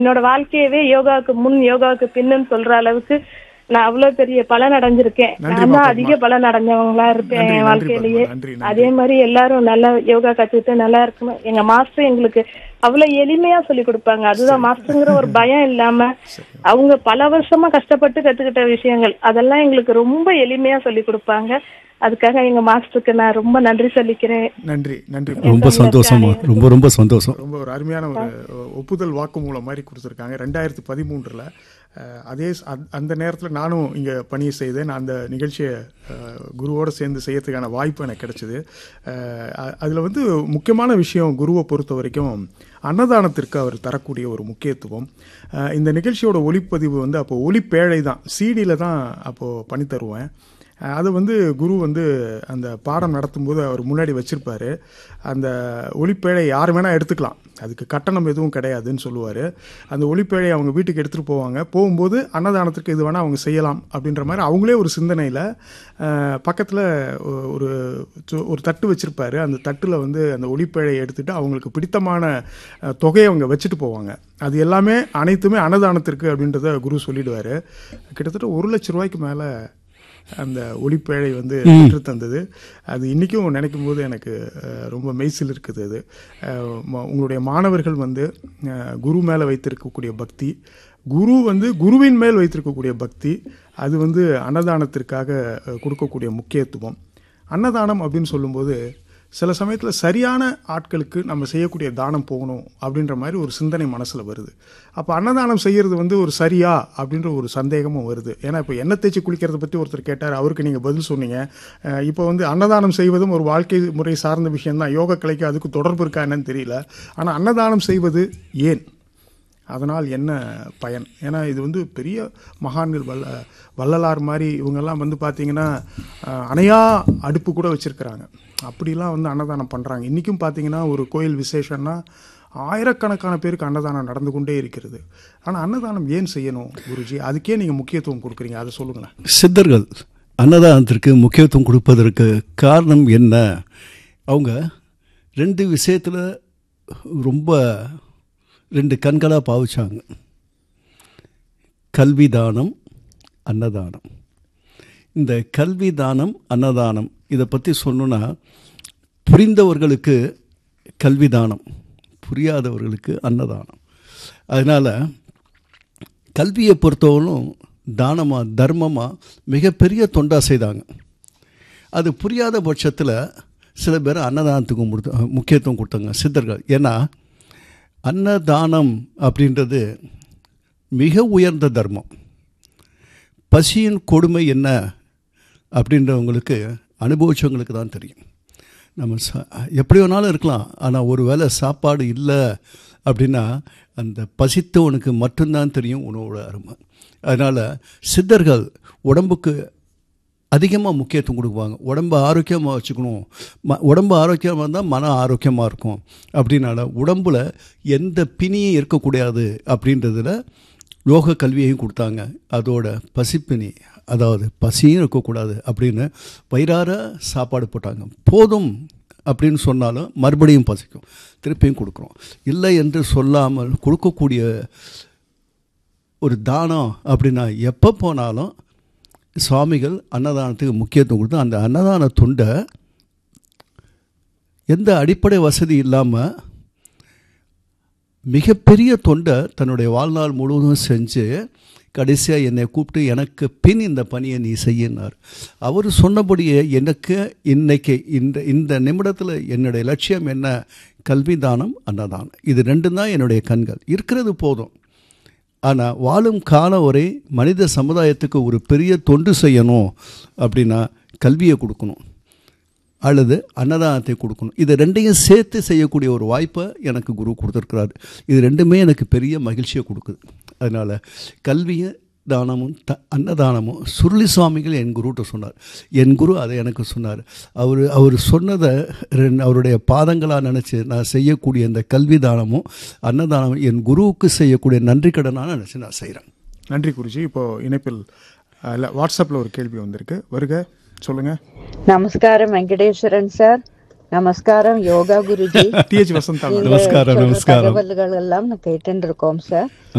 என்னோட வாழ்க்கையவே யோகாவுக்கு முன் யோகாவுக்கு பின்னுன்னு சொல்ற அளவுக்கு நான் அவ்வளவு பெரிய பலன் அடைஞ்சிருக்கேன் நன்றி, நான் தான் பாப்பா. அதிக பலன் அடைஞ்சவங்களா இருப்பேன் நன்றி, என் நன்றி, வாழ்க்கையிலேயே பாப்பா. நன்றி, நன்றி. அதே மாதிரி எல்லாரும் நல்லா யோகா கத்துக்கிட்டு நல்லா இருக்கணும் எங்க மாஸ்டர் எங்களுக்கு அவ்வளவு எளிமையா சொல்லி கொடுப்பாங்க அதுதான் மாஸ்டருங்கிற ஒரு பயம் இல்லாம அவங்க பல வருஷமா கஷ்டப்பட்டு கத்துக்கிட்ட விஷயங்கள் அதெல்லாம் எங்களுக்கு ரொம்ப எளிமையா சொல்லி கொடுப்பாங்க அதுக்காக எங்க மாஸ்டருக்கு நான் ரொம்ப நன்றி சொல்லிக்கிறேன் நன்றி நன்றி ரொம்ப சந்தோஷமா ரொம்ப ரொம்ப சந்தோஷம் ரொம்ப ஒரு அருமையான ஒரு ஒப்புதல் வாக்குமூலம் மாதிரி கொடுத்துருக்காங்க ரெண்டாயிரத்தி பதிமூன்றில் அதே ச- அந்த- அந்த நேரத்தில் நானும் இங்கே பணியை செய்தேன் அந்த நிகழ்ச்சியை அஹ், குருவோடு சேர்ந்து செய்யறதுக்கான வாய்ப்பு எனக்கு கிடைச்சிது அதில் வந்து முக்கியமான விஷயம் குருவை பொறுத்த வரைக்கும் அன்னதானத்திற்கு அவர் தரக்கூடிய ஒரு முக்கியத்துவம் அஹ், இந்த நிகழ்ச்சியோட ஒளிப்பதிவு வந்து அப்போ ஒளிப்பேழை தான் சிடியில் தான் அப்போது பண்ணி தருவேன் அஹ் அது வந்து குரு வந்து அந்த பாடம் நடத்தும்போது அவர் முன்னாடி வச்சிருப்பாரு அந்த ஒளிப்பேழை யார் வேணால் எடுத்துக்கலாம் அதுக்கு கட்டணம் எதுவும் கிடையாதுன்னு சொல்லுவார் அந்த ஒளிப்பேழை அவங்க வீட்டுக்கு எடுத்துகிட்டு போவாங்க போகும்போது அன்னதானத்துக்கு இது வேணால் அவங்க செய்யலாம் அப்படின்ற மாதிரி அவங்களே ஒரு சிந்தனையில் பக்கத்தில் ஒரு சு- ஒரு தட்டு வச்சுருப்பாரு அந்த தட்டில் வந்து அந்த ஒளிப்பேழையை எடுத்துகிட்டு அவங்களுக்கு பிடித்தமான அஹ், தொகையை அவங்க வச்சுட்டு போவாங்க அது எல்லாமே அனைத்துமே அன்னதானத்திற்கு அப்படின்றத குரு சொல்லிடுவார் கிட்டத்தட்ட ஒரு லட்ச ரூபாய்க்கு மேலே அந்த ஒளிப்பேழை வந்து பெற்று தந்தது அது இன்றைக்கும் நினைக்கும் போது எனக்கு அஹ், ரொம்ப மெய்சில் இருக்குது அது அஹ், ம- உங்களுடைய மாணவர்கள் வந்து அஹ், குரு மேலே வைத்திருக்கக்கூடிய பக்தி குரு வந்து குருவின் மேல் வைத்திருக்கக்கூடிய பக்தி அது வந்து அன்னதானத்திற்காக அஹ், கொடுக்கக்கூடிய முக்கியத்துவம் அன்னதானம் அப்படின்னு சொல்லும்போது சில சமயத்தில் சரியான ஆட்களுக்கு நம்ம செய்யக்கூடிய தானம் போகணும் அப்படின்ற மாதிரி ஒரு சிந்தனை மனசில் வருது அப்போ அன்னதானம் செய்கிறது வந்து ஒரு சரியா அப்படின்ற ஒரு சந்தேகமும் வருது ஏன்னா இப்போ எண்ணெய் தேய்ச்சி குளிக்கிறத பற்றி ஒருத்தர் கேட்டார் அவருக்கு நீங்கள் பதில் சொன்னீங்க அஹ் இப்போ வந்து அன்னதானம் செய்வதும் ஒரு வாழ்க்கை முறை சார்ந்த விஷயம்தான் யோக கலைக்கு அதுக்கு தொடர்பு இருக்கா என்னன்னு தெரியல ஆனால் அன்னதானம் செய்வது ஏன் அதனால் என்ன பயன் ஏன்னா இது வந்து பெரிய மகான்கள் வல்ல வள்ளலார் மாதிரி இவங்கெல்லாம் வந்து பார்த்தீங்கன்னா அஹ், அணையா அடுப்பு கூட வச்சுருக்கிறாங்க அப்படிலாம் வந்து அன்னதானம் பண்ணுறாங்க இன்றைக்கும் பார்த்தீங்கன்னா ஒரு கோயில் விசேஷம்னா ஆயிரக்கணக்கான பேருக்கு அன்னதானம் நடந்து கொண்டே இருக்கிறது ஆனால் அன்னதானம் ஏன் செய்யணும் குருஜி அதுக்கே நீங்கள் முக்கியத்துவம் கொடுக்குறீங்க அதை சொல்லுங்களேன் சித்தர்கள் அன்னதானத்திற்கு முக்கியத்துவம் கொடுப்பதற்கு காரணம் என்ன அவங்க ரெண்டு விஷயத்தில் ரொம்ப ரெண்டு கண்களாக பாவிச்சாங்க கல்வி தானம் அன்னதானம் இந்த கல்வி தானம் அன்னதானம் இதை பற்றி சொல்லணுன்னா புரிந்தவர்களுக்கு கல்வி தானம் புரியாதவர்களுக்கு அன்னதானம் அதனால் கல்வியை பொறுத்தவரையும் தானமாக தர்மமாக மிகப்பெரிய தொண்டா செய்தாங்க அது புரியாத பட்சத்தில் சில பேர் அன்னதானத்துக்கு கொடுத்து முக்கியத்துவம் கொடுத்தாங்க சித்தர்கள் ஏன்னா அன்னதானம் அப்படின்றது மிக உயர்ந்த தர்மம் பசியின் கொடுமை என்ன அப்படின்றவங்களுக்கு அனுபவிச்சவங்களுக்கு தான் தெரியும் நம்ம சா எப்படி வேணாலும் இருக்கலாம் ஆனால் ஒரு வேளை சாப்பாடு இல்லை அப்படின்னா அந்த பசித்தவனுக்கு மட்டும்தான் தெரியும் உணவோட அருமை அதனால் சித்தர்கள் உடம்புக்கு அதிகமாக முக்கியத்துவம் கொடுப்பாங்க உடம்பை ஆரோக்கியமாக வச்சுக்கணும் ம உடம்பு ஆரோக்கியமாக இருந்தால் மன ஆரோக்கியமாக இருக்கும் அப்படின்னால உடம்புல எந்த பிணியும் இருக்கக்கூடாது அப்படின்றதுல யோக கல்வியையும் கொடுத்தாங்க அதோட பசிப்பினி அதாவது பசியும் இருக்கக்கூடாது அப்படின்னு வயிறார சாப்பாடு போட்டாங்க போதும் அப்படின்னு சொன்னாலும் மறுபடியும் பசிக்கும் திருப்பியும் கொடுக்குறோம் இல்லை என்று சொல்லாமல் கொடுக்கக்கூடிய ஒரு தானம் அப்படின்னா எப்போ போனாலும் சுவாமிகள் அன்னதானத்துக்கு முக்கியத்துவம் கொடுத்து அந்த அன்னதான துண்டை எந்த அடிப்படை வசதி இல்லாமல் மிகப்பெரிய தொண்டை தன்னுடைய வாழ்நாள் முழுவதும் செஞ்சு கடைசியாக என்னை கூப்பிட்டு எனக்கு பின் இந்த பணியை நீ செய்யினார் அவர் சொன்னபடியே எனக்கு இன்னைக்கு இந்த இந்த நிமிடத்தில் என்னுடைய லட்சியம் என்ன கல்வி தானம் அன்னதானம் இது ரெண்டும் தான் என்னுடைய கண்கள் இருக்கிறது போதும் ஆனால் வாழும் காலம் வரை மனித சமுதாயத்துக்கு ஒரு பெரிய தொண்டு செய்யணும் அப்படின்னா கல்வியை கொடுக்கணும் அல்லது அன்னதானத்தை கொடுக்கணும் இது ரெண்டையும் சேர்த்து செய்யக்கூடிய ஒரு வாய்ப்பை எனக்கு குரு கொடுத்துருக்கிறாரு இது ரெண்டுமே எனக்கு பெரிய மகிழ்ச்சியை கொடுக்குது அதனால் கல்வியை தானமும் த அன்னதானமும் சுருளி சுவாமிகள் என் குருகிட்ட சொன்னார் என் குரு அதை எனக்கு சொன்னார் அவர் அவர் சொன்னதை ரெண்டு அவருடைய பாதங்களாக நினச்சி நான் செய்யக்கூடிய இந்த கல்வி தானமும் அன்னதானமும் என் குருவுக்கு செய்யக்கூடிய நன்றி கடனாக நினச்சி நான் செய்கிறேன் நன்றி குருஜி இப்போ இணைப்பில் அஹ், இல்ல வாட்ஸ்அப்பில் ஒரு கேள்வி வந்திருக்கு வருக சொல்லுங்கள் நமஸ்காரம் வெங்கடேஸ்வரன் சார் நமஸ்காரம் யோகா குருஜி டிஹெச் வசந்தா மேடம் நீங்க நமஸ்காரம், சொல்ற நமஸ்காரம். தகவல்கள் எல்லாம் நான் கேட்டுட்டு இருக்கோம் சார்